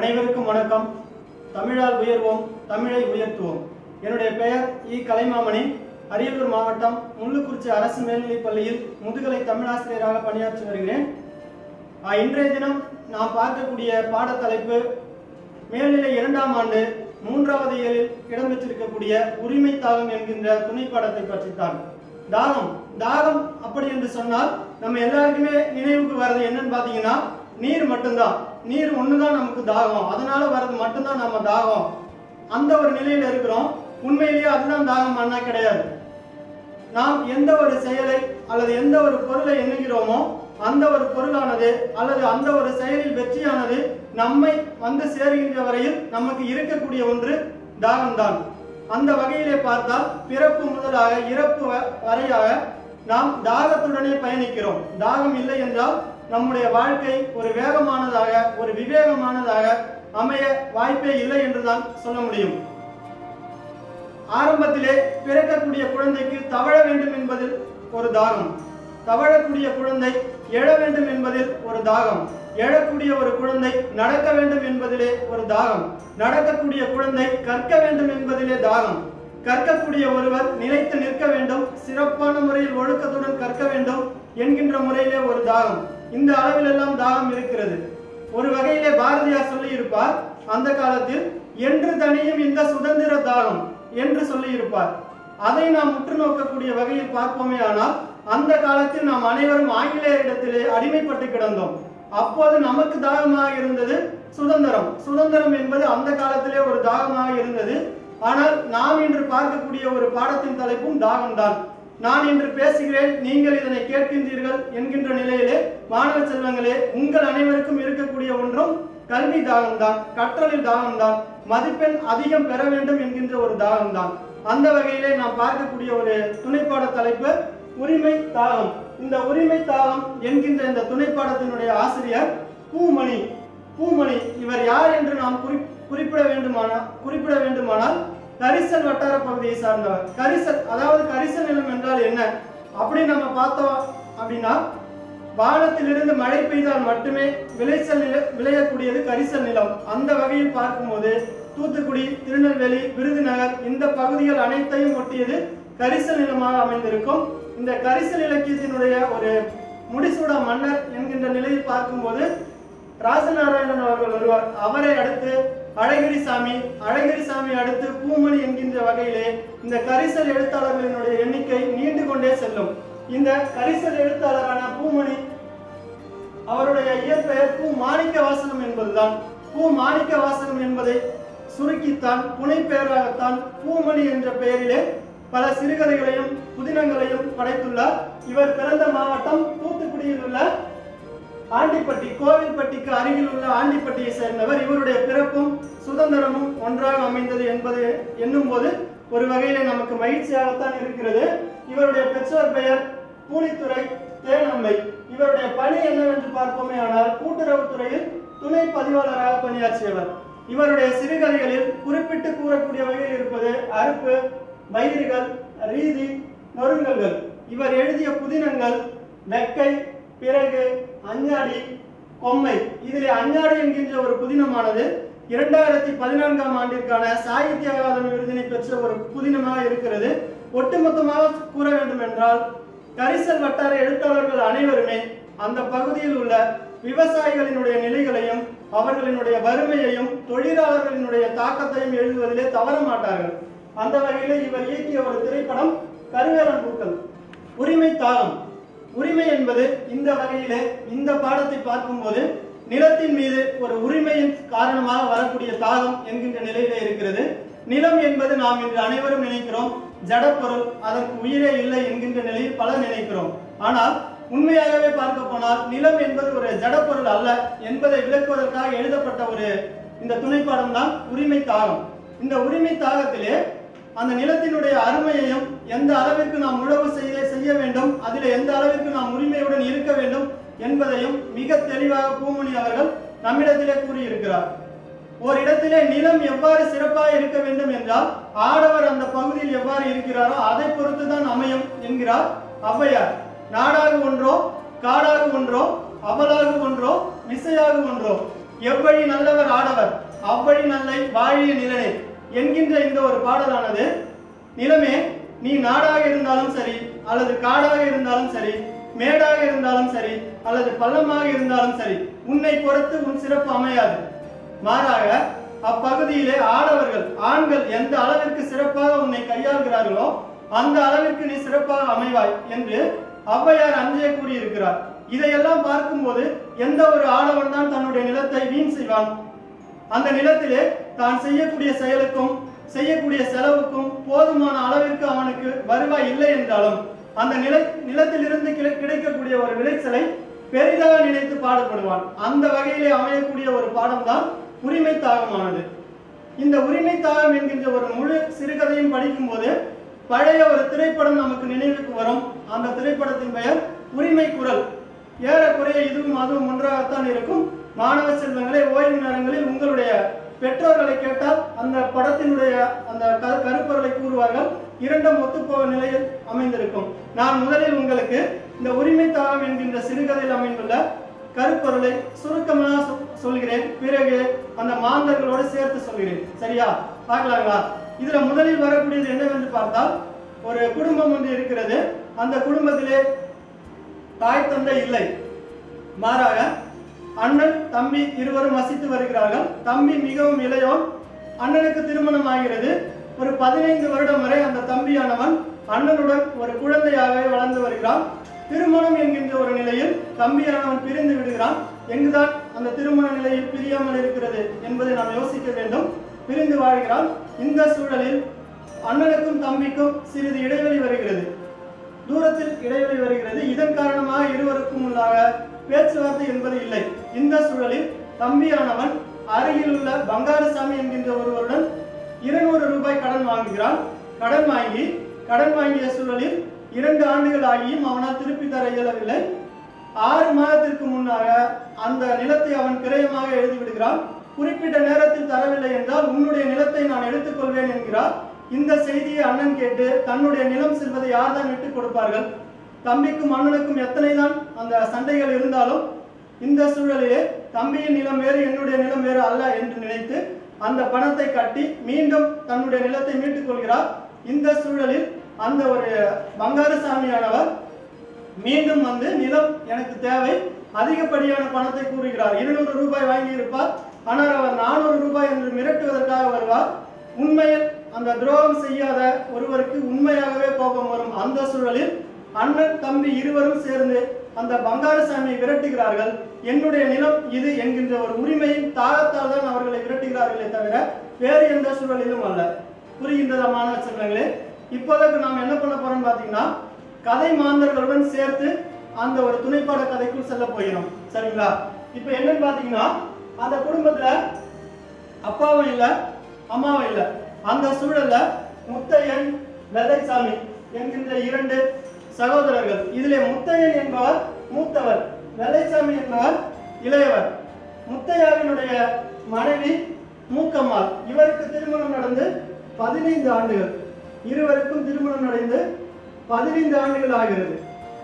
அனைவருக்கும் வணக்கம் தமிழால் உயர்வோம் தமிழை உயர்த்துவோம் என்னுடைய பெயர் இ கலைமாமணி அரியலூர் மாவட்டம் முள்ளுக்குறிச்சி அரசு மேல்நிலைப் பள்ளியில் முதுகலை தமிழாசிரியராக பணியாற்றி வருகிறேன் ஆஹ், இன்றைய தினம் நாம் பார்க்கக்கூடிய பாடத்தலைப்பு மேல்நிலை இரண்டாம் ஆண்டு மூன்றாவது இயலில் இடம்பெற்றிருக்கக்கூடிய உரிமை தாகம் என்கின்ற துணை பாடத்தை பற்றித்தான் தாகம் தாகம் அப்படி என்று சொன்னால் நம்ம எல்லாருக்குமே நினைவுக்கு வர்றது என்னன்னு பாத்தீங்கன்னா நீர் மட்டும்தான் நீர் ஒண்ணுதான் நமக்கு தாகம் அதனால வர்றது மட்டும்தான் நம்ம தாகம் அந்த ஒரு நிலையில இருக்கிறோம் உண்மையிலேயே அதுதான் தாகம் அண்ணா கிடையாது நாம் எந்த ஒரு செயலை அல்லது எந்த ஒரு பொருளை எண்ணுகிறோமோ அந்த ஒரு பொருளானது அல்லது அந்த ஒரு செயலில் வெற்றியானது நம்மை வந்து சேருகின்ற வரையில் நமக்கு இருக்கக்கூடிய ஒன்று தாகம்தான் அந்த வகையிலே பார்த்தால் பிறப்பு முதலாக இறப்பு வ- வரையாக நாம் தாகத்துடனே பயணிக்கிறோம் தாகம் இல்லை என்றால் நம்முடைய வாழ்க்கை ஒரு வேகமானதாக ஒரு விவேகமானதாக அமைய வாய்ப்பே இல்லை என்றுதான் சொல்ல முடியும் ஆரம்பத்திலே பிறக்கக்கூடிய குழந்தைக்கு தவழ வேண்டும் என்பதில் ஒரு தாகம் தவழக்கூடிய குழந்தை எழ வேண்டும் என்பதில் ஒரு தாகம் எழக்கூடிய ஒரு குழந்தை நடக்க வேண்டும் என்பதிலே ஒரு தாகம் நடக்கக்கூடிய குழந்தை கற்க வேண்டும் என்பதிலே தாகம் கற்கக்கூடிய ஒருவர் நிலைத்து நிற்க வேண்டும் சிறப்பான முறையில் ஒழுக்கத்துடன் கற்க வேண்டும் என்கின்ற முறையிலே ஒரு தாகம் இந்த அளவிலெல்லாம் தாகம் இருக்கிறது ஒரு வகையிலே பாரதியார் சொல்லி இருப்பார் அந்த காலத்தில் என்று தனியும் இந்த சுதந்திர தாகம் என்று சொல்லி இருப்பார் அதை நாம் உற்று நோக்கக்கூடிய வகையில் பார்ப்போமே ஆனால் அந்த காலத்தில் நாம் அனைவரும் ஆங்கிலேயரிடத்திலே அடிமைப்பட்டு கிடந்தோம் அப்போது நமக்கு தாகமாக இருந்தது சுதந்திரம் சுதந்திரம் என்பது அந்த காலத்திலே ஒரு தாகமாக இருந்தது ஆனால் நாம் இன்று பார்க்கக்கூடிய ஒரு பாடத்தின் தலைப்பும் தாகம்தான் நான் இன்று பேசுகிறேன் நீங்கள் இதனை கேட்கின்றீர்கள் என்கின்ற நிலையிலே மாணவ செல்வங்களே உங்கள் அனைவருக்கும் இருக்கக்கூடிய ஒன்றும் கல்வி தாகம்தான் கற்றலில் தாகம்தான் மதிப்பெண் அதிகம் பெற வேண்டும் என்கின்ற ஒரு தாகம்தான் அந்த வகையிலே நாம் பார்க்கக்கூடிய ஒரு துணைப்பாட தலைப்பு உரிமை தாகம் இந்த உரிமை தாகம் என்கின்ற இந்த துணைப்பாடத்தினுடைய ஆசிரியர் பூமணி பூமணி இவர் யார் என்று நாம் குறி குறிப்பிட வேண்டுமானால் குறிப்பிட வேண்டுமானால் கரிசல் வட்டார பகுதியை சார்ந்தவர் கரிசல் அதாவது கரிசல் நிலம் என்றால் என்ன அப்படி நம்ம பார்த்தோம் அப்படின்னா வானத்திலிருந்து மழை பெய்தால் மட்டுமே விளைச்சல் நில விளையக்கூடியது கரிசல் நிலம் அந்த வகையில் பார்க்கும்போது தூத்துக்குடி திருநெல்வேலி விருதுநகர் இந்த பகுதிகள் அனைத்தையும் ஒட்டியது கரிசல் நிலமாக அமைந்திருக்கும் இந்த கரிசல் இலக்கியத்தினுடைய ஒரு முடிசூட மன்னர் என்கின்ற நிலையில் பார்க்கும்போது ராசநாராயணன் அவர்கள் வருவார் அவரை அடுத்து அழகிரிசாமி அழகிரிசாமி அடுத்து பூமணி என்கின்ற வகையிலே இந்த கரிசல் எழுத்தாளர்களினுடைய எண்ணிக்கை நீண்டு கொண்டே செல்லும் இந்த கரிசல் எழுத்தாளரான பூமணி அவருடைய இயற்பெயர் பூ மாணிக்க வாசகம் என்பதுதான் பூ மாணிக்க வாசகம் என்பதை சுருக்கித்தான் புனைப்பெயராகத்தான் பூமணி என்ற பெயரிலே பல சிறுகதைகளையும் புதினங்களையும் படைத்துள்ளார் இவர் பிறந்த மாவட்டம் தூத்துக்குடியில் உள்ள ஆண்டிப்பட்டி கோவில்பட்டிக்கு அருகில் உள்ள ஆண்டிப்பட்டியை சேர்ந்தவர் இவருடைய பிறப்பும் சுதந்திரமும் ஒன்றாக அமைந்தது என்பது எண்ணும் போது ஒரு வகையிலே நமக்கு மகிழ்ச்சியாகத்தான் இருக்கிறது இவருடைய பெற்றோர் பெயர் பூலித்துறை தேனம்மை இவருடைய பணி என்னவென்று பார்ப்போமே ஆனால் கூட்டுறவுத்துறையில் துணை பதிவாளராக பணியாற்றியவர் இவருடைய சிறுகதைகளில் குறிப்பிட்டு கூறக்கூடிய வகையில் இருப்பது அறுப்பு வயிறுகள் ரீதி நொறுங்கல்கள் இவர் எழுதிய புதினங்கள் வெக்கை பிறகு அஞ்ஞாடி கொம்மை இதிலே அஞ்ஞாடி என்கின்ற ஒரு புதினமானது இரண்டாயிரத்தி பதினான்காம் ஆண்டிற்கான சாகித்ய அகாதமி விருதினை பெற்ற ஒரு புதினமாக இருக்கிறது ஒட்டுமொத்தமாக கூற வேண்டும் என்றால் கரிசல் வட்டார எழுத்தாளர்கள் அனைவருமே அந்த பகுதியில் உள்ள விவசாயிகளினுடைய நிலைகளையும் அவர்களினுடைய வறுமையையும் தொழிலாளர்களினுடைய தாக்கத்தையும் எழுதுவதிலே தவற மாட்டார்கள் அந்த வகையிலே இவர் இயக்கிய ஒரு திரைப்படம் கருவேலன் பூக்கள் உரிமை தாகம் உரிமை என்பது இந்த வகையிலே இந்த பாடத்தை பார்க்கும்போது நிலத்தின் மீது ஒரு உரிமையின் காரணமாக வரக்கூடிய தாகம் என்கின்ற நிலையிலே இருக்கிறது நிலம் என்பது நாம் இன்று அனைவரும் நினைக்கிறோம் ஜடப்பொருள் அதற்கு உயிரே இல்லை என்கின்ற நிலையில் பலர் நினைக்கிறோம் ஆனால் உண்மையாகவே பார்க்க போனால் நிலம் என்பது ஒரு ஜடப்பொருள் அல்ல என்பதை விளக்குவதற்காக எழுதப்பட்ட ஒரு இந்த துணைப்பாடம் தான் உரிமை தாகம் இந்த உரிமை தாகத்திலே அந்த நிலத்தினுடைய அருமையையும் எந்த அளவிற்கு நாம் உழவு செய்ய செய்ய வேண்டும் அதில் எந்த அளவிற்கு நாம் உரிமையுடன் இருக்க வேண்டும் என்பதையும் மிக தெளிவாக பூமணி அவர்கள் நம்மிடத்திலே கூறியிருக்கிறார் ஒரு இடத்திலே நிலம் எவ்வாறு சிறப்பாக இருக்க வேண்டும் என்றால் ஆடவர் அந்த பகுதியில் எவ்வாறு இருக்கிறாரோ அதை பொறுத்து தான் அமையும் என்கிறார் ஔவையார் நாடாக ஒன்றோ காடாக ஒன்றோ அவலாக ஒன்றோ மிசையாக ஒன்றோ எவ்வழி நல்லவர் ஆடவர் அவ்வழி நல்லை வாழிய நிலனே என்கின்ற இந்த ஒரு பாடலானது நிலமே நீ நாடாக இருந்தாலும் சரி அல்லது காடாக இருந்தாலும் சரி மேடாக இருந்தாலும் சரி அல்லது பள்ளமாக இருந்தாலும் சரி உன்னை பொறுத்து உன் சிறப்பு அமையாது மாறாக அப்பகுதியிலே ஆடவர்கள் ஆண்கள் எந்த அளவிற்கு சிறப்பாக உன்னை கையாள்கிறார்களோ அந்த அளவிற்கு நீ சிறப்பாக அமைவாய் என்று ஔவையார் அஞ்சே கூறியிருக்கிறார் இதையெல்லாம் பார்க்கும்போது எந்த ஒரு ஆடவன் தான் தன்னுடைய நிலத்தை வீண் செய்வான் அந்த நிலத்திலே தான் செய்யக்கூடிய செயலுக்கும் செய்யக்கூடிய செலவுக்கும் போதுமான அளவிற்கு அவனுக்கு வருவாய் இல்லை என்றாலும் அந்த நில நிலத்திலிருந்து கிடை- கிடைக்கக்கூடிய ஒரு விளைச்சலை பெரிதாக நினைத்து பாடுபடுவான் அந்த வகையிலே அமையக்கூடிய ஒரு பாடம்தான் உரிமை தாகமானது இந்த உரிமை தாகம் என்கின்ற ஒரு முழு சிறுகதையும் படிக்கும்போது பழைய ஒரு திரைப்படம் நமக்கு நினைவுக்கு வரும் அந்த திரைப்படத்தின் பெயர் உரிமை குரல் ஏறக்குறைய இதுவும் அதுவும் ஒன்றாகத்தான் இருக்கும் மாணவ செல்வங்களே ஓய்வு நேரங்களில் உங்களுடைய பெற்றோர்களை கேட்டால் அந்த படத்தினுடைய அந்த க- கருப்பொருளை கூறுவார்கள் இரண்டும் ஒத்துப்போக நிலையில் அமைந்திருக்கும் நான் முதலில் உங்களுக்கு இந்த உரிமை தாகம் என்கின்ற சிறுகதையில் அமைந்துள்ள கருப்பொருளை சுருக்கமாக சொ- சொல்கிறேன் பிறகு அந்த மாந்தர்களோடு சேர்த்து சொல்கிறேன் சரியா பார்க்கலாங்களா இதுல முதலில் வரக்கூடியது என்னவென்று பார்த்தால் ஒரு குடும்பம் ஒன்று இருக்கிறது அந்த குடும்பத்திலே தாய் தந்தை இல்லை மாறாக அண்ணன் தம்பி இருவரும் வசித்து வருகிறார்கள் தம்பி மிகவும் இளையோன் அண்ணனுக்கு திருமணம் ஆகிறது ஒரு பதினைந்து வருடம் வரை அந்த தம்பியானவன் அண்ணனுடன் ஒரு குழந்தையாகவே வளர்ந்து வருகிறான் திருமணம் என்கின்ற ஒரு நிலையில் தம்பியானவன் பிரிந்து விடுகிறான் எங்குதான் அந்த திருமண நிலையில் பிரியாமல் இருக்கிறது என்பதை நாம் யோசிக்க வேண்டும் பிரிந்து வாழ்கிறான் இந்த சூழலில் அண்ணனுக்கும் தம்பிக்கும் சிறிது இடைவெளி வருகிறது தூரத்தில் இடைவெளி வருகிறது இதன் காரணமாக இருவருக்கும் உள்ளாக பேச்சுவார்த்தை என்பது இல்லை இந்த சூழலில் தம்பியானவன் அருகில் உள்ள பங்காரசாமி என்கின்ற ஒருவருடன் இருநூறு ரூபாய் கடன் வாங்குகிறான் கடன் வாங்கி கடன் வாங்கிய சூழலில் இரண்டு ஆண்டுகள் ஆகியும் அவனால் திருப்பி தர இயலவில்லை ஆறு மாதத்திற்கு முன்னாக அந்த நிலத்தை அவன் கிரயமாக எழுதி விடுகிறான் குறிப்பிட்ட நேரத்தில் தரவில்லை என்றால் உன்னுடைய நிலத்தை நான் எடுத்துக்கொள்வேன் என்கிறார் இந்த செய்தியை அண்ணன் கேட்டு தன்னுடைய நிலம் செல்வதை யார்தான் விட்டுக் கொடுப்பார்கள் தம்பிக்கும் அண்ணனுக்கும் எத்தனை தான் அந்த சண்டைகள் இருந்தாலும் இந்த சூழலிலே தம்பியின் நிலம் வேறு என்னுடைய நிலம் வேறு அல்ல என்று நினைத்து அந்த பணத்தை கட்டி மீண்டும் தன்னுடைய நிலத்தை மீட்டுக் கொள்கிறார் இந்த சூழலில் அந்த ஒரு பங்காரசாமியானவர் மீண்டும் வந்து நிலம் எனக்கு தேவை அதிகப்படியான பணத்தை கூறுகிறார் இருநூறு ரூபாய் வாங்கி இருப்பார் ஆனால் அவர் நானூறு ரூபாய் என்று மிரட்டுவதற்காக வருவார் உண்மையில் அந்த துரோகம் செய்யாத ஒருவருக்கு உண்மையாகவே கோபம் வரும் அந்த சூழலில் அண்ணன் தம்பி இருவரும் சேர்ந்து அந்த பங்காரசாமியை விரட்டுகிறார்கள் என்னுடைய நிலம் இது என்கின்ற ஒரு உரிமையின் தாகத்தால் தான் அவர்களை விரட்டுகிறார்களே தவிர வேறு எந்த சூழலிலும் அல்ல புரிகின்றதா மாணவ செல்வங்களே இப்போதைக்கு நாம் என்ன பண்ண போறோம்னு பாத்தீங்கன்னா கதை மாந்தர்களுடன் சேர்த்து அந்த ஒரு துணைப்பாட கதைக்குள் செல்ல போகிறோம் சரிங்களா இப்போ என்னன்னு பாத்தீங்கன்னா அந்த குடும்பத்துல அப்பாவும் இல்ல அம்மாவும் இல்ல அந்த சூழல்ல முத்தையன் வெள்ளைசாமி என்கின்ற இரண்டு சகோதரர்கள் இதிலே முத்தையன் என்பவர் மூத்தவர் வெள்ளைசாமி என்பவர் இளையவர் முத்தையாவினுடைய மனைவி மூக்கம்மாள் இவருக்கு திருமணம் நடந்து பதினைந்து ஆண்டுகள் இருவருக்கும் திருமணம் நடந்து பதினைந்து ஆண்டுகள் ஆகிறது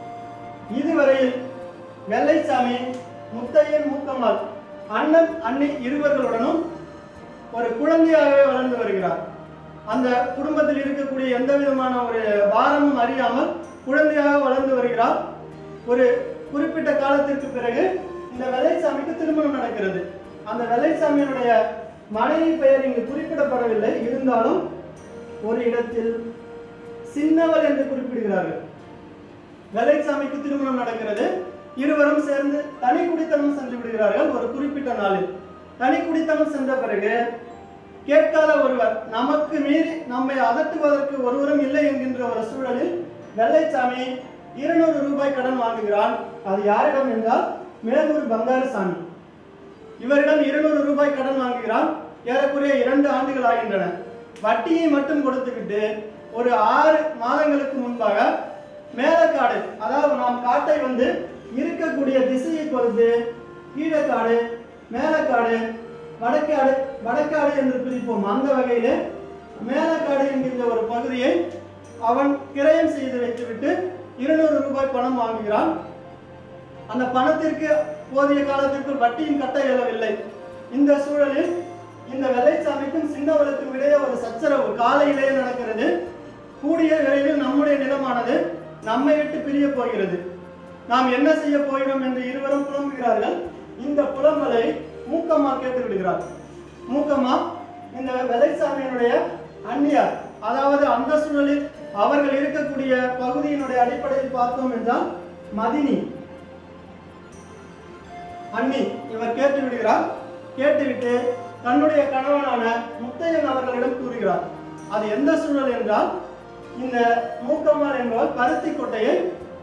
இதுவரையில் வெள்ளைசாமி முத்தையன் மூக்கம்மாள் அண்ணன் அண்ணி இருவர்களுடனும் ஒரு குழந்தையாகவே வளர்ந்து வருகிறார் அந்த குடும்பத்தில் இருக்கக்கூடிய எந்த விதமான ஒரு பாரமும் அறியாமல் குழந்தையாக வளர்ந்து வருகிறார் ஒரு குறிப்பிட்ட காலத்திற்கு பிறகு இந்த வெள்ளைசாமிக்கு திருமணம் நடக்கிறது அந்த வெள்ளைசாமியினுடைய மனைவி பெயர் இங்கு குறிப்பிடப்படவில்லை இருந்தாலும் ஒரு இடத்தில் சின்னவள் என்று குறிப்பிடுகிறார்கள் வெள்ளைசாமிக்கு திருமணம் நடக்கிறது இருவரும் சேர்ந்து தனி குடித்தனம் சென்று விடுகிறார்கள் ஒரு குறிப்பிட்ட நாளில் தனி குடித்தனம் சென்ற பிறகு கேட்காத ஒருவர் நமக்கு மீறி நம்மை அதட்டுவதற்கு ஒருவரும் இல்லை என்கின்ற ஒரு சூழலில் வெள்ளைச்சாமி இருநூறு ரூபாய் கடன் வாங்குகிறான் அது யாரிடம் என்றால் மேலூர் பங்காரசாமி இவரிடம் இருநூறு ரூபாய் கடன் வாங்குகிறான் ஏறக்குறைய இரண்டு ஆண்டுகள் ஆகின்றன வட்டியை மட்டும் கொடுத்துவிட்டு ஒரு ஆறு மாதங்களுக்கு முன்பாக மேலக்காடு அதாவது நாம் காட்டை வந்து இருக்கக்கூடிய திசையை பொறுத்து கீழக்காடு மேலக்காடு வடக்காடு வடக்காடு என்று பிரிப்போம் அந்த வகையிலே மேலக்காடு என்கின்ற ஒரு பகுதியை அவன் கிரயம் செய்து வைத்துவிட்டு இருநூறு ரூபாய் பணம் வாங்குகிறான் அந்த பணத்திற்கு போதிய காலத்திற்குள் வட்டியும் கட்ட இயலவில்லை இந்த சூழலில் இந்த வெள்ளைச்சாமிக்கும் சின்னவளுக்கும் இடையே ஒரு சச்சரவு காலையிலேயே நடக்கிறது கூடிய விரைவில் நம்முடைய நிலமானது நம்மை விட்டு பிரிய போகிறது நாம் என்ன செய்ய போகிறோம் என்று இருவரும் புலம்புகிறார்கள் இந்த புலம்பலை மூக்கம்மா கேட்டு விடுகிறார் மூக்கம்மா இந்த வெள்ளைச்சாமியினுடைய அந்நியார் அதாவது அந்த சூழலில் அவர்கள் இருக்கக்கூடிய பகுதியினுடைய அடிப்படையில் பார்த்தோம் என்றால் மதினி அண்ணி இவர் கேட்டு விடுகிறார் கேட்டுவிட்டு தன்னுடைய கணவனான முத்தையன் அவர்களிடம் கூறுகிறார் அது எந்த சூழல் என்றால் இந்த மூக்கம்மாள் என்பவர் பருத்தி கொட்டையை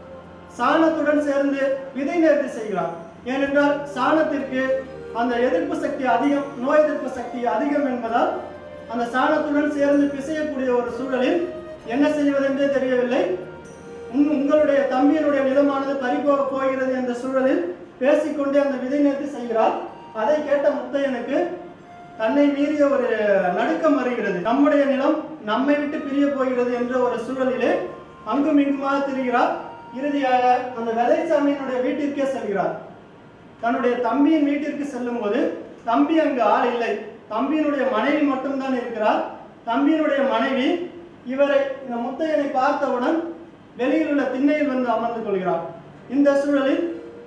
சாணத்துடன் சேர்ந்து விதை நேர்த்தி செய்கிறார் ஏனென்றால் சாணத்திற்கு அந்த எதிர்ப்பு சக்தி அதிகம் நோய் எதிர்ப்பு சக்தி அதிகம் என்பதால் அந்த சாணத்துடன் சேர்ந்து பிசையக்கூடிய ஒரு சூழலில் என்ன செய்வதென்றே தெரியவில்லை உன்- உங்களுடைய தம்பியினுடைய நிலமானது பறிபோக போகிறது என்ற சூழலில் பேசிக்கொண்டே அந்த விதை நேர்த்தி செய்கிறார் அதை கேட்ட முத்தையனுக்கு தன்னை மீறிய ஒரு நடுக்கம் வருகிறது நம்முடைய நிலம் நம்மை விட்டு பிரிய போகிறது என்ற ஒரு சூழலிலே அங்கும் இங்குமாக திரிகிறார் இறுதியாக அந்த வெள்ளைச்சாமியினுடைய வீட்டிற்கே செல்கிறார் தன்னுடைய தம்பியின் வீட்டிற்கு செல்லும் போது தம்பி அங்கு ஆள் இல்லை தம்பியினுடைய மனைவி மட்டும்தான் இருக்கிறார் தம்பியினுடைய மனைவி இவரை இந்த முத்தையனை பார்த்தவுடன் வெளியில் உள்ள திண்ணையில் வந்து அமர்ந்து கொள்கிறார் இந்த சூழலில்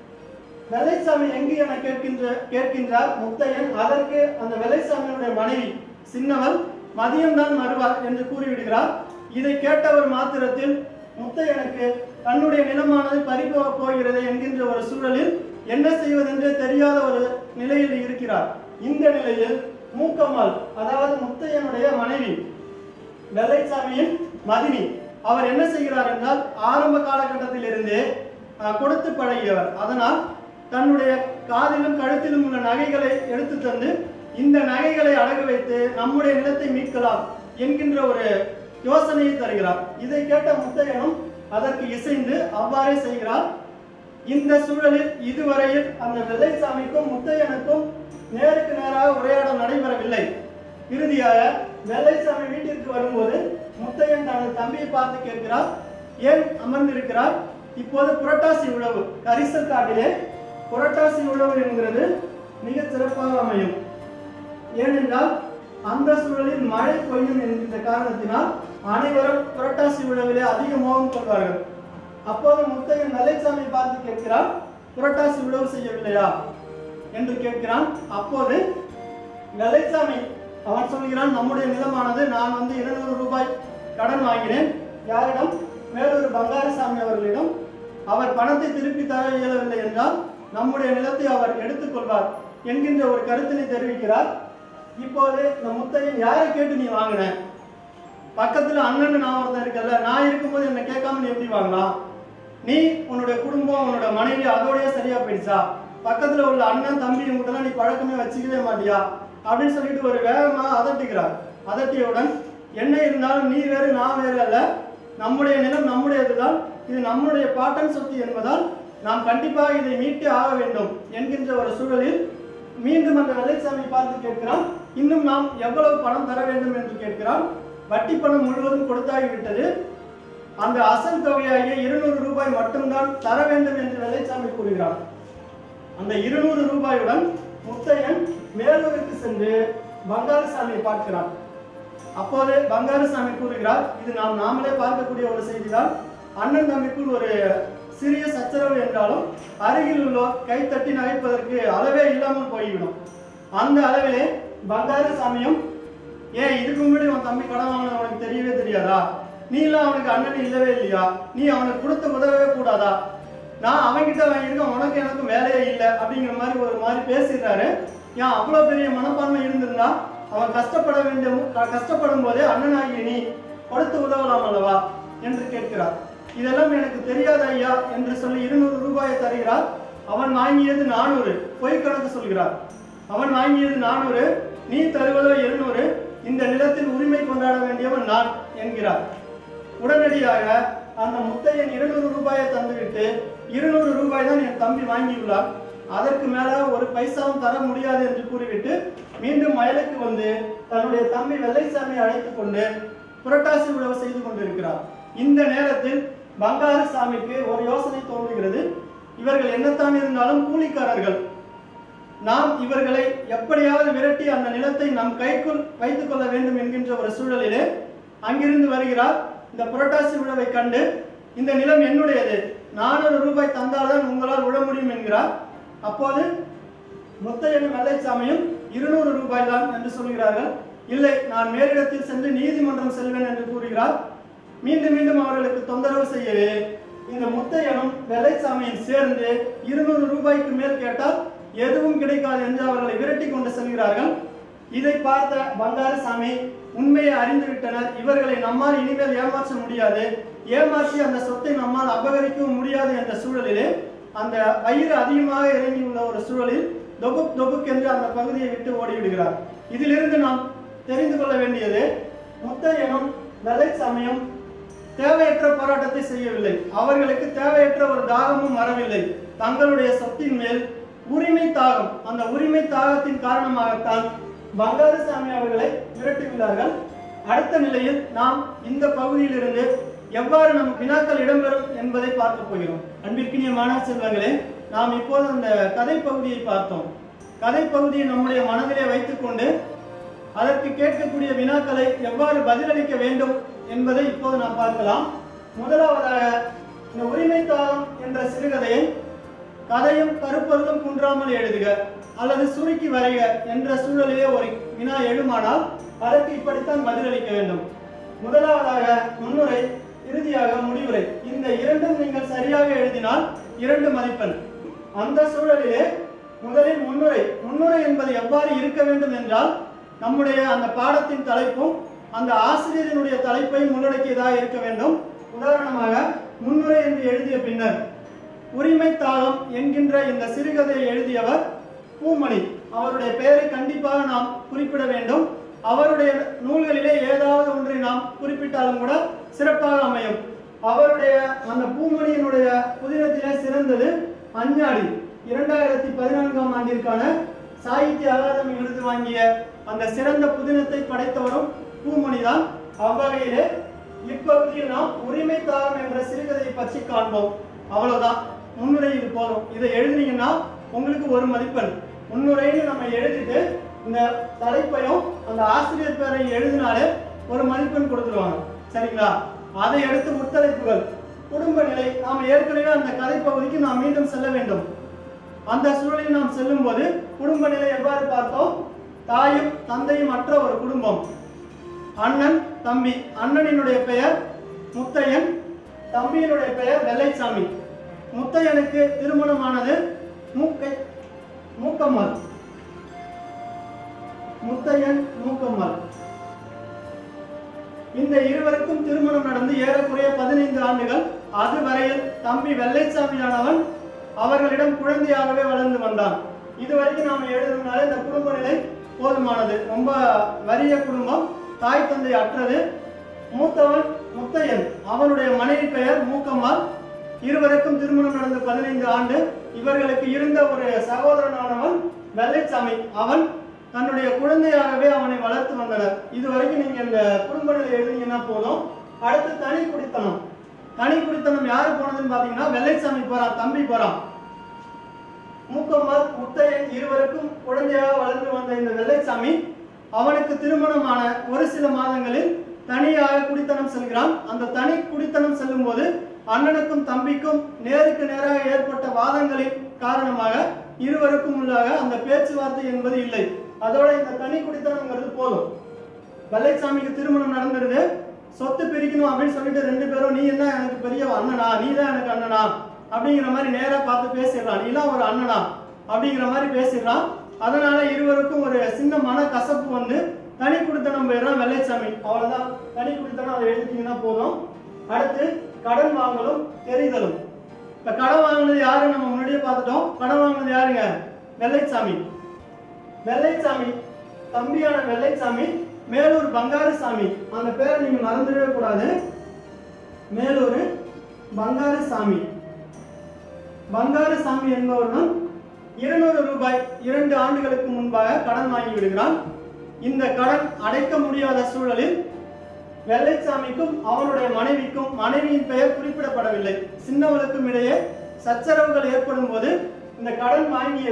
வெள்ளைசாமி எங்கு என கேட்கின்ற கேட்கின்றார் முத்தையன் அதற்கு அந்த வெள்ளைசாமியினுடைய மனைவி சின்னவள் மதியம்தான் வருவார் என்று கூறிவிடுகிறார் இதை கேட்டவர் மாத்திரத்தில் முத்தையனுக்கு தன்னுடைய நிலமானது பறிபோக போகிறது என்கின்ற ஒரு சூழலில் என்ன செய்வதென்றே தெரியாத ஒரு நிலையில் இருக்கிறார் இந்த நிலையில் மூக்கம்மாள் அதாவது முத்தையனுடைய மனைவி வெள்ளைச்சாமியின் மதினி அவர் என்ன செய்கிறார் என்றால் ஆரம்ப காலகட்டத்தில் இருந்தே அஹ், கொடுத்து பழகியவர் அதனால் தன்னுடைய காதிலும் கழுத்திலும் உள்ள நகைகளை எடுத்து தந்து இந்த நகைகளை அடகு வைத்து நம்முடைய நிலத்தை மீட்கலாம் என்கின்ற ஒரு யோசனையை தருகிறார் இதை கேட்ட முத்தையனும் அதற்கு இசைந்து அவ்வாறே செய்கிறார் இந்த சூழலில் இதுவரையில் அந்த வெள்ளைசாமிக்கும் முத்தையனுக்கும் நேருக்கு நேராக உரையாடல் நடைபெறவில்லை இறுதியாக வெள்ளைசாமி வீட்டிற்கு வரும்போது முத்தையன் தனது தம்பியை பார்த்து கேட்கிறார் ஏன் அமர்ந்திருக்கிறார் இப்போது புரட்டாசி உழவு கரிசல் காட்டிலே புரட்டாசி உழவு என்கிறது மிக சிறப்பாக அமையும் ஏனென்றால் அந்த சூழலில் மழை பொய்யும் என்கின்ற காரணத்தினால் அனைவரும் புரட்டாசி உழவிலே அதிக மோகம் கொள்வார்கள் அப்போது முத்தையன் வெள்ளைச்சாமி பார்த்து கேட்கிறார் புரட்டாசி உழவு செய்யவில்லையா என்று கேட்கிறான் அப்போது வெள்ளைச்சாமி அவன் சொல்கிறான் நம்முடைய நிலமானது நான் வந்து இருநூறு ரூபாய் கடன் வாங்கினேன் யாரிடம் வேலூர் பங்காரசாமி அவர்களிடம் அவர் பணத்தை திருப்பி தர இயலவில்லை என்றால் நம்முடைய நிலத்தை அவர் எடுத்துக்கொள்வார் என்கின்ற ஒரு கருத்தினை தெரிவிக்கிறார் இப்போது இந்த முத்தையன் யாரை கேட்டு நீ வாங்கின பக்கத்துல அண்ணன் நான் ஒருத்தன் இருக்கல்ல நான் இருக்கும்போது என்னை கேட்காம நீ எப்படி வாங்கலாம் நீ உன்னுடைய குடும்பம் உன்னோட மனைவி அதோடய சரியா போயிடுச்சா பக்கத்துல உள்ள அண்ணன் தம்பி இவங்ககிட்டலாம் நீ பழக்கமே வச்சுக்கவே மாட்டியா அப்படின்னு சொல்லிட்டு ஒரு வேகமா அதட்டுகிறார் அதட்டியவுடன் என்ன இருந்தாலும் நீ வேறு நான் வேறு அல்ல நம்முடைய நிலம் நம்முடையதுதான் இது நம்முடைய பாட்டன் சொத்து என்பதால் நாம் கண்டிப்பாக இதை மீட்டே ஆக வேண்டும் என்கின்ற ஒரு சூழலில் மீண்டும் அந்த வெள்ளைச்சாமி பார்த்து கேட்கிறான் இன்னும் நாம் எவ்வளவு பணம் தர வேண்டும் என்று கேட்கிறான் வட்டி பணம் முழுவதும் கொடுத்தாகிவிட்டது அந்த அசல் தொகையாகிய இருநூறு ரூபாய் மட்டும்தான் தர வேண்டும் என்று வெள்ளைச்சாமி கூறுகிறான் அந்த இருநூறு ரூபாயுடன் முத்தையன் மேலூருக்கு சென்று பங்காரசாமியை பார்க்கிறான் அப்போது பங்காரசாமி கூறுகிறார் இது நாம் நாமளே பார்க்கக்கூடிய ஒரு செய்திதான் அண்ணன் தம்பிக்குள் ஒரு சிறிய சச்சரவு என்றாலும் அருகில் உள்ளோர் கைத்தட்டி நகைப்பதற்கு அளவே இல்லாமல் போய்விடும் அந்த அளவிலே பங்காரசாமியும் ஏன் இதுக்கு முன்னாடி உன் தம்பி கடன் வாங்கினது அவனுக்கு தெரியவே தெரியாதா நீ எல்லாம் அவனுக்கு அண்ணன் இல்லவே இல்லையா நீ அவனுக்கு கொடுத்து உதவவே கூடாதா நான் அவன்கிட்ட வாங்கியிருக்கேன் உனக்கு எனக்கும் வேலையே இல்லை அப்படிங்கிற மாதிரி ஒரு மாதிரி பேசிடுறாரு ஏன் அவ்வளோ பெரிய மனப்பான்மை இருந்திருந்தா அவன் கஷ்டப்பட வேண்டிய க- கஷ்டப்படும் போதே அண்ணனாகிய நீ கொடுத்து உதவலாம் அல்லவா என்று கேட்கிறார் இதெல்லாம் எனக்கு தெரியாத ஐயா என்று சொல்லி இருநூறு ரூபாயை தருகிறார் அவன் வாங்கியது நானூறு பொய் கணக்கு சொல்கிறார் அவன் வாங்கியது நானூறு நீ தருவதோ இருநூறு இந்த நிலத்தில் உரிமை கொண்டாட வேண்டியவன் நான் என்கிறார் உடனடியாக அந்த முத்தையன் இருநூறு ரூபாயை தந்துவிட்டு இருநூறு ரூபாய் தான் என் தம்பி வாங்கியுள்ளார் அதற்கு மேல ஒரு பைசாவும் தர முடியாது என்று கூறிவிட்டு மீண்டும் வயலுக்கு வந்து தன்னுடைய தம்பி வெள்ளைசாமி அழைத்துக் கொண்டு புரட்டாசி உழவு செய்து கொண்டிருக்கிறார் இந்த நேரத்தில் பங்காரசாமிக்கு ஒரு யோசனை தோன்றுகிறது இவர்கள் என்னத்தான் இருந்தாலும் கூலிக்காரர்கள் நாம் இவர்களை எப்படியாவது விரட்டி அந்த நிலத்தை நம் கைக்குள் வைத்துக் கொள்ள வேண்டும் என்கின்ற ஒரு சூழலிலே அங்கிருந்து வருகிறார் இந்த புரட்டாசி விழாவை கண்டு இந்த நிலம் என்னுடையது நானூறு ரூபாய் தந்தால்தான் உங்களால் விழ முடியும் என்கிறார் அப்போது முத்தையனும் வெள்ளைச்சாமியும் இருநூறு ரூபாய் தான் என்று சொல்கிறார்கள் இல்லை நான் மேலிடத்தில் சென்று நீதிமன்றம் செல்வேன் என்று கூறுகிறார் மீண்டும் மீண்டும் அவர்களுக்கு தொந்தரவு செய்யவே இந்த முத்தையனும் வெள்ளைச்சாமியும் சேர்ந்து இருநூறு ரூபாய்க்கு மேல் கேட்டால் எதுவும் கிடைக்காது என்று அவர்களை விரட்டி கொண்டு செல்கிறார்கள் இதை பார்த்த பண்டாரசாமி உண்மையை அறிந்து விட்டனர் இவர்களை நம்மால் இனிமேல் ஏமாற்ற முடியாது ஏமாற்றி அந்த சொத்தை நம்மால் அபகரிக்கவும் முடியாது என்ற சூழலிலே அந்த வயிறு அதிகமாக இறங்கியுள்ள ஒரு சூழலில் தொபுக் தொபுக் என்று அந்த பகுதியை விட்டு ஓடிவிடுகிறார் இதிலிருந்து நாம் தெரிந்து கொள்ள வேண்டியது முத்தையனும் வெள்ளைச்சாமியும் தேவையற்ற போராட்டத்தை செய்யவில்லை அவர்களுக்கு தேவையற்ற ஒரு தாகமும் வரவில்லை தங்களுடைய சொத்தின் மேல் உரிமை தாகம் அந்த உரிமை தாகத்தின் காரணமாகத்தான் பங்காரசாமி அவர்களை விரட்டியுள்ளார்கள் அடுத்த நிலையில் நாம் இந்த பகுதியிலிருந்து எவ்வாறு நம் வினாக்கள் இடம்பெறும் என்பதை பார்க்க போகிறோம் அன்பிற்கினிய மாணவ செல்வங்களே நாம் இப்போது அந்த கதை பகுதியை பார்த்தோம் கதை பகுதியை நம்முடைய மனதிலே வைத்துக்கொண்டு அதற்கு கேட்கக்கூடிய வினாக்களை எவ்வாறு பதிலளிக்க வேண்டும் என்பதை இப்போது நாம் பார்க்கலாம் முதலாவதாக இந்த உரிமை தாகம் என்ற சிறுகதையை கதையும் கருப்பொருளும் குன்றாமல் எழுதுக அல்லது சுருக்கி வரைக என்ற சூழலிலே ஒரு வினா எழுமானால் அதற்கு இப்படித்தான் பதிலளிக்க வேண்டும் முதலாவதாக முன்னுரை இறுதியாக முடிவுரை இந்த இரண்டும் நீங்கள் சரியாக எழுதினால் இரண்டு மதிப்பெண் அந்த சூழலிலே முதலில் முன்னுரை முன்னுரை என்பது எவ்வாறு இருக்க வேண்டும் என்றால் நம்முடைய அந்த பாடத்தின் தலைப்பும் அந்த ஆசிரியரினுடைய தலைப்பையும் உள்ளடக்கியதாக இருக்க வேண்டும் உதாரணமாக முன்னுரை என்று எழுதிய பின்னர் உரிமை தாளம் என்கின்ற இந்த சிறுகதையை எழுதியவர் பூமணி அவருடைய பெயரை கண்டிப்பாக நாம் குறிப்பிட வேண்டும் அவருடைய நூல்களிலே ஏதாவது ஒன்றை நாம் குறிப்பிட்டாலும் கூட சிறப்பாக அமையும் அவருடைய அந்த பூமணியினுடைய புதினத்திலே சிறந்தது அஞ்ஞாடி இரண்டாயிரத்தி பதினான்காம் ஆண்டிற்கான சாகித்ய அகாதமி விருது வாங்கிய அந்த சிறந்த புதினத்தை படைத்தவரும் பூமணிதான் அவ்வகையிலே இப்பகுதியில் நாம் உரிமை தாரம் என்ற சிறுகதையை பற்றி காண்போம் அவ்வளவுதான் முன்னுரை இது போதும் இதை எழுதுனீங்கன்னா உங்களுக்கு ஒரு மதிப்பெண் முன்னுரைன்னு நம்ம எழுதிட்டு இந்த தலைப்பையும் அந்த ஆசிரியர் பேரை எழுதினாலே ஒரு மதிப்பெண் கொடுத்துருவாங்க சரிங்களா அதை அடுத்து முத்தலைப்புகள் குடும்ப நிலை நாம் ஏற்கனவே அந்த கதை பகுதிக்கு நாம் மீண்டும் செல்ல வேண்டும் அந்த சூழலில் நாம் செல்லும் போது குடும்ப நிலை எவ்வாறு பார்த்தோம் தாயும் தந்தையும் அற்ற ஒரு குடும்பம் அண்ணன் தம்பி அண்ணனினுடைய பெயர் முத்தையன் தம்பியினுடைய பெயர் வெள்ளைச்சாமி முத்தையனுக்கு திருமணமானது மூக்கை மூக்கம்மாள் முத்தையன் மூக்கம்மாள் இந்த இருவருக்கும் திருமணம் நடந்து ஏறக்குறைய பதினைந்து ஆண்டுகள் அதுவரையில் தம்பி வெள்ளைச்சாமியானவன் அவர்களிடம் குழந்தையாகவே வளர்ந்து வந்தான் இதுவரைக்கும் நாம எழுதுனாலே இந்த குடும்ப நிலை போதுமானது ரொம்ப வறிய குடும்பம் தாய் தந்தை அற்றது மூத்தவன் முத்தையன் அவனுடைய மனைவி பெயர் மூக்கம்மாள் இருவருக்கும் திருமணம் நடந்த பதினைந்து ஆண்டு இவர்களுக்கு இருந்த ஒரு சகோதரனானவன் வெள்ளைச்சாமி அவன் தன்னுடைய குழந்தையாகவே அவனை வளர்த்து வந்தனர் இதுவரைக்கும் நீங்க இந்த குடும்ப நிலை எழுதிங்கன்னா போதும் அடுத்து தனி குடித்தனம் தனி குடித்தனம் யாரு போனதுன்னு பாத்தீங்கன்னா வெள்ளைச்சாமி போறான் தம்பி போறான் மூக்கம்மாள் முத்தையன் இருவருக்கும் குழந்தையாக வளர்ந்து வந்த இந்த வெள்ளைச்சாமி அவனுக்கு திருமணமான ஒரு சில மாதங்களில் தனியாக குடித்தனம் செல்கிறான் அந்த தனி குடித்தனம் செல்லும் போது அண்ணனுக்கும் தம்பிக்கும் நேருக்கு நேராக ஏற்பட்ட வாதங்களின் காரணமாக இருவருக்கும் உள்ளாக அந்த பேச்சுவார்த்தை என்பது இல்லை அதோட இந்த தனி குடித்தனம்ங்கிறது போதும் வெள்ளைச்சாமிக்கு திருமணம் நடந்துருது சொத்து பிரிக்கணும் அப்படின்னு சொல்லிட்டு ரெண்டு பேரும் நீ என்ன எனக்கு பெரிய அண்ணனா நீ தான் எனக்கு அண்ணனா அப்படிங்கிற மாதிரி நேரா பார்த்து பேசிடுறான் நீ எல்லாம் ஒரு அண்ணனா அப்படிங்கிற மாதிரி பேசிடுறான் அதனால இருவருக்கும் ஒரு சின்ன மன கசப்பு வந்து தனி குடித்தனம் போயிடுறான் வெள்ளைச்சாமி அவ்வளவுதான் தனி குடித்தனம் அதை எழுதிட்டீங்கன்னா போதும் அடுத்து கடன் வாங்கலும் தெரிதலும் இப்ப கடன் வாங்கினது யாரு நம்ம முன்னாடியே பார்த்துட்டோம் கடன் வாங்கினது யாருங்க வெள்ளைச்சாமி வெள்ளைச்சாமி தம்பியான வெள்ளைச்சாமி மேலூர் பங்காரசாமி அந்த பேரை நீங்க மறந்துடவே கூடாது மேலூர் பங்காரசாமி பங்காரசாமி என்பவனும் இருநூறு ரூபாய் இரண்டு ஆண்டுகளுக்கு முன்பாக கடன் வாங்கி விடுகிறான் இந்த கடன் அடைக்க முடியாத சூழலில் வெள்ளைச்சாமிக்கும் அவனுடைய மனைவிக்கும் மனைவியின் பெயர் குறிப்பிடப்படவில்லை சின்னவளுக்கும் இடையே சச்சரவுகள் ஏற்படும் போது இந்த கடன் வாங்கியது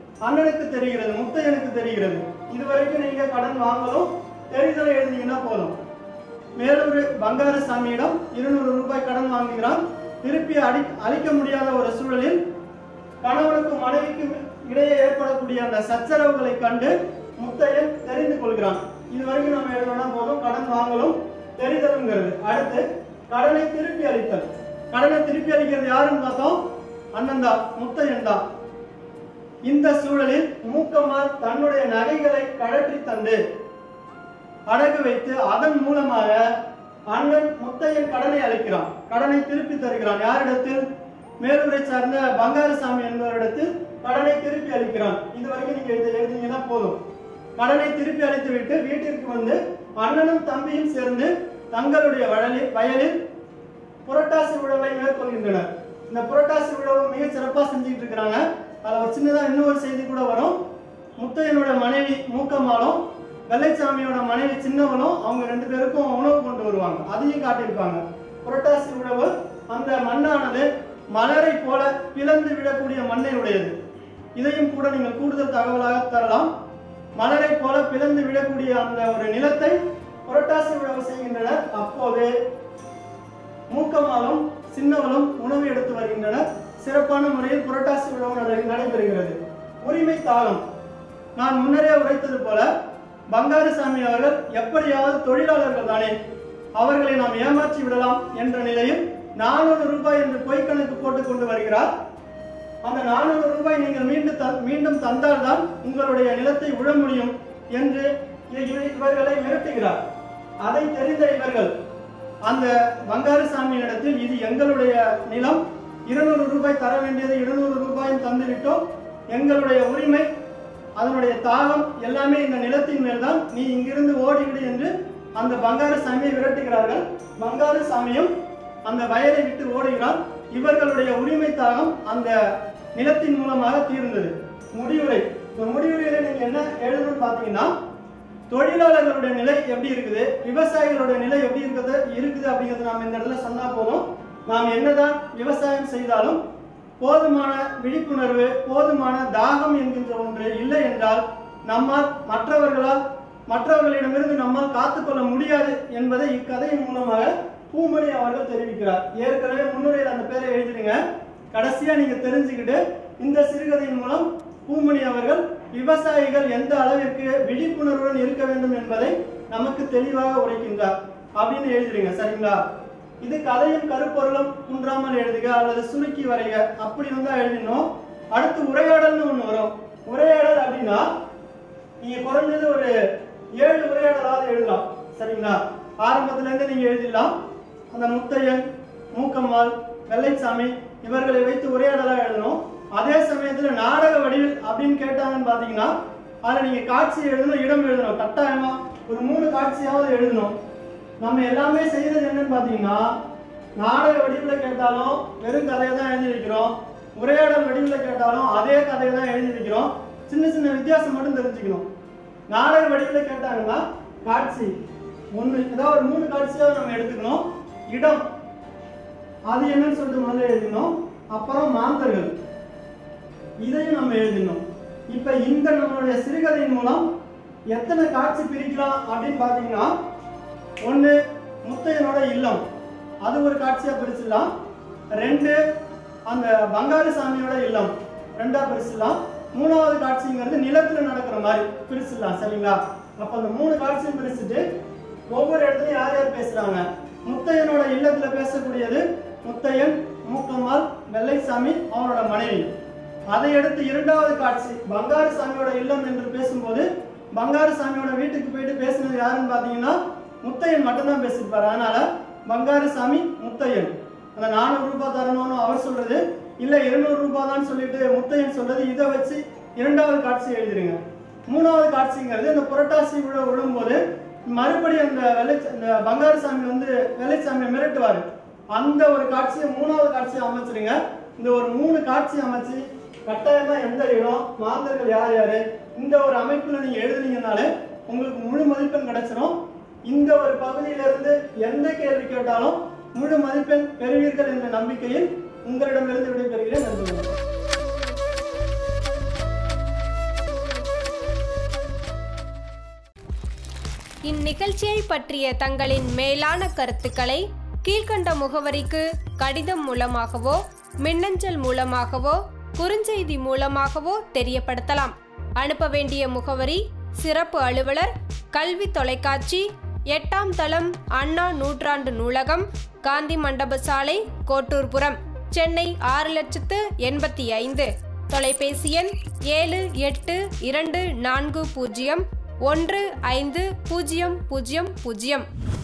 அண்ணனுக்கு தெரிகிறது முத்தையனுக்கு தெரிகிறது இதுவரைக்கும் நீங்க கடன் வாங்கலும் தெரிதலை எழுதிங்கன்னா போதும் மேலூர் பங்காரசாமியிடம் இருநூறு ரூபாய் கடன் வாங்குகிறான் திருப்பி அடி அளிக்க முடியாத ஒரு சூழலில் கணவனுக்கும் மனைவிக்கும் இடையே ஏற்படக்கூடிய அந்த சச்சரவுகளை கண்டு முத்தையன் தெரிந்து கொள்கிறான் இது வரைக்கும் நம்ம எழுதணும்னா போதும் கடன் வாங்கலும் தெரிதலுங்கிறது அடுத்து கடனை திருப்பி அளித்தல் கடனை திருப்பி அளிக்கிறது யாருன்னு பார்த்தோம் அண்ணன் தான் முத்தையன் தான் இந்த சூழலில் மூக்கம்மாள் தன்னுடைய நகைகளை கழற்றி தந்து அடகு வைத்து அதன் மூலமாக அண்ணன் முத்தையன் கடனை அளிக்கிறான் கடனை திருப்பி தருகிறான் யாரிடத்தில் மேலூரை சார்ந்த பங்காரசாமி என்பவரிடத்தில் கடனை திருப்பி அளிக்கிறான் இது வரைக்கும் நீங்க எழுதி எழுதினீங்கன்னா போதும் கடனை திருப்பி அளித்து விட்டு வீட்டிற்கு வந்து அண்ணனும் தம்பியும் சேர்ந்து தங்களுடைய வயலில் வயலில் புரட்டாசி உழவை மேற்கொள்கின்றனர் இந்த புரட்டாசி உழவு மிக சிறப்பா செஞ்சுட்டு இருக்கிறாங்க அதுல ஒரு சின்னதா இன்னொரு செய்தி கூட வரும் முத்தையனோட மனைவி மூக்கம்மாளும் வெள்ளைச்சாமியோட மனைவி சின்னவனும் அவங்க ரெண்டு பேருக்கும் உணவு கொண்டு வருவாங்க அதையும் காட்டியிருப்பாங்க புரட்டாசி உழவு அந்த மண்ணானது மலரை போல பிளந்து விடக்கூடிய மண்ணை உடையது இதையும் கூட நீங்கள் கூடுதல் தகவலாக தரலாம் மலரை போல பிளந்து விடக்கூடிய அந்த ஒரு நிலத்தை புரட்டாசி உழவு செய்கின்றனர் அப்போது மூக்கமாலும் சின்னவளும் உணவு எடுத்து வருகின்றனர் சிறப்பான முறையில் புரட்டாசி உழவு நடை- நடைபெறுகிறது உரிமை தாளம் நான் முன்னரே உரைத்தது போல பங்காருசாமி அவர்கள் எப்படியாவது தொழிலாளர்கள் தானே அவர்களை நாம் ஏமாற்றி விடலாம் என்ற நிலையில் நானூறு ரூபாய் என்று பொய் கணக்கு போட்டுக் கொண்டு வருகிறார் அந்த நானூறு ரூபாய் நீங்கள் மீண்டும் த- மீண்டும் தந்தால்தான் உங்களுடைய நிலத்தை உழ முடியும் என்று இ- இவ- இவர்களை மிரட்டுகிறார் அதை தெரிந்த இவர்கள் அந்த பங்காருசாமியிடத்தில் இது எங்களுடைய நிலம் இருநூறு ரூபாய் தர வேண்டியது இருநூறு ரூபாயும் தந்துவிட்டோம் எங்களுடைய உரிமை அதனுடைய தாகம் எல்லாமே இந்த நிலத்தின் மேல்தான் நீ இங்கிருந்து ஓடிவிடு என்று அந்த பங்காருசாமியை விரட்டுகிறார்கள் பங்காருசாமியும் அந்த வயலை விட்டு ஓடுகிறான் இவர்களுடைய உரிமை தாகம் அந்த நிலத்தின் மூலமாக தீர்ந்தது முடிவுரை இந்த முடிவுரையில நீங்க என்ன எழுதணும்னு பாத்தீங்கன்னா தொழிலாளர்களுடைய நிலை எப்படி இருக்குது விவசாயிகளுடைய நிலை எப்படி இருக்குது இருக்குது அப்படிங்கிறது நாம் இந்த இடத்துல சொன்னா போதும் நாம் என்னதான் விவசாயம் செய்தாலும் போதுமான விழிப்புணர்வு போதுமான தாகம் என்கின்ற ஒன்று இல்லை என்றால் நம்மால் மற்றவர்களால் மற்றவர்களிடமிருந்து நம்மால் காத்துக்கொள்ள முடியாது என்பதை இக்கதையின் மூலமாக பூமணி அவர்கள் தெரிவிக்கிறார் ஏற்கனவே முன்னுரையில் அந்த பேரை எழுதிடுங்க கடைசியா நீங்க தெரிஞ்சுக்கிட்டு இந்த சிறுகதையின் மூலம் பூமணி அவர்கள் விவசாயிகள் எந்த அளவிற்கு விழிப்புணர்வுடன் இருக்க வேண்டும் என்பதை நமக்கு தெளிவாக உரைக்கின்றார் அப்படின்னு எழுதிடுங்க சரிங்களா இது கதையும் கருப்பொருளும் குன்றாமல் எழுதுக அல்லது சுருக்கி வரைக அப்படி வந்தா எழுதினோம் அடுத்து உரையாடல்னு ஒண்ணு வரும் உரையாடல் அப்படின்னா நீங்க குறைஞ்சது ஒரு ஏழு உரையாடலாவது எழுதலாம் சரிங்களா ஆரம்பத்துல இருந்து நீங்க எழுதிடலாம் அந்த முத்தையன் மூக்கம்மாள் வெள்ளைச்சாமி இவர்களை வைத்து உரையாடலா எழுதணும் அதே சமயத்துல நாடக வடிவில் அப்படின்னு கேட்டாங்கன்னு பாத்தீங்கன்னா அதுல நீங்க காட்சி எழுதணும் இடம் எழுதணும் கட்டாயமா ஒரு மூணு காட்சியாவது எழுதணும் நம்ம எல்லாமே செய்யறது என்னன்னு பாத்தீங்கன்னா நாடக வடிவுல கேட்டாலும் வெறும் கதையை தான் எழுதி வைக்கிறோம் உரையாடல் வடிவுல கேட்டாலும் அதே கதையை தான் எழுதி வைக்கிறோம் சின்ன சின்ன வித்தியாசம் மட்டும் தெரிஞ்சுக்கணும் நாடக வடிவுல கேட்டாங்கன்னா காட்சி ஒண்ணு ஏதாவது ஒரு மூணு காட்சியாவது நம்ம எடுத்துக்கணும் இடம் அது என்னன்னு சொல்லிட்டு முதல்ல எழுதணும் அப்புறம் மாந்தர்கள் இதையும் நம்ம எழுதணும் இப்ப இந்த நம்மளுடைய சிறுகதையின் மூலம் எத்தனை காட்சி பிரிக்கலாம் அப்படின்னு பாத்தீங்கன்னா ஒண்ணு முத்தையனோட இல்லம் அது ஒரு காட்சியா பிரிச்சிடலாம் ரெண்டு அந்த பங்காளி சாமியோட இல்லம் ரெண்டா பிரிச்சிடலாம் மூணாவது காட்சிங்கிறது நிலத்துல நடக்கிற மாதிரி பிரிச்சிடலாம் சரிங்களா அப்ப அந்த மூணு காட்சியும் பிரிச்சுட்டு ஒவ்வொரு இடத்துலயும் யார் யார் பேசுறாங்க முத்தையனோட இல்லத்துல பேசக்கூடியது முத்தையன் மூக்கம்மாள் வெள்ளைசாமி அவனோட மனைவி அதை அடுத்து இரண்டாவது காட்சி பங்காரு சாமியோட இல்லம் என்று பேசும்போது பங்காரு சாமியோட வீட்டுக்கு போயிட்டு பேசினது யாருன்னு பாத்தீங்கன்னா முத்தையன் மட்டும்தான் பேசியிருப்பாரு அதனால பங்காரு சாமி முத்தையன் அந்த நானூறு ரூபாய் தரணும்னு அவர் சொல்றது இல்ல இருநூறு ரூபாய் தான் சொல்லிட்டு முத்தையன் சொல்றது இதை வச்சு இரண்டாவது காட்சி எழுதிருங்க மூணாவது காட்சிங்கிறது இந்த புரட்டாசி விழ விழும்போது மறுபடியும் அந்த வெள்ளை இந்த பங்காரு சாமி வந்து வெள்ளைச்சாமியை மிரட்டுவாரு அந்த ஒரு காட்சியை மூணாவது காட்சியை அமைச்சிருங்க இந்த ஒரு மூணு காட்சி அமைச்சு கட்டாயமா எந்த இடம் மாந்தர்கள் யார் யாரு இந்த ஒரு அமைப்புல நீங்க எழுதுனீங்கனாலே உங்களுக்கு முழு மதிப்பெண் கிடைச்சிரும் இந்த ஒரு பகுதியில இருந்து எந்த கேள்வி கேட்டாலும் முழு மதிப்பெண் பெறுவீர்கள் என்ற நம்பிக்கையில் உங்களிடமிருந்து விடைபெறுகிறேன் நன்றி இந்நிகழ்ச்சியை பற்றிய தங்களின் மேலான கருத்துக்களை கீழ்க்கண்ட முகவரிக்கு கடிதம் மூலமாகவோ மின்னஞ்சல் மூலமாகவோ குறுஞ்செய்தி மூலமாகவோ தெரியப்படுத்தலாம் அனுப்ப வேண்டிய முகவரி சிறப்பு அலுவலர் கல்வி தொலைக்காட்சி எட்டாம் தளம் அண்ணா நூற்றாண்டு நூலகம் காந்தி மண்டப சாலை கோட்டூர்புரம் சென்னை ஆறு லட்சத்து எண்பத்தி ஐந்து தொலைபேசி எண் ஏழு எட்டு இரண்டு நான்கு பூஜ்ஜியம் ஒன்று ஐந்து பூஜ்ஜியம் பூஜ்ஜியம் பூஜ்ஜியம்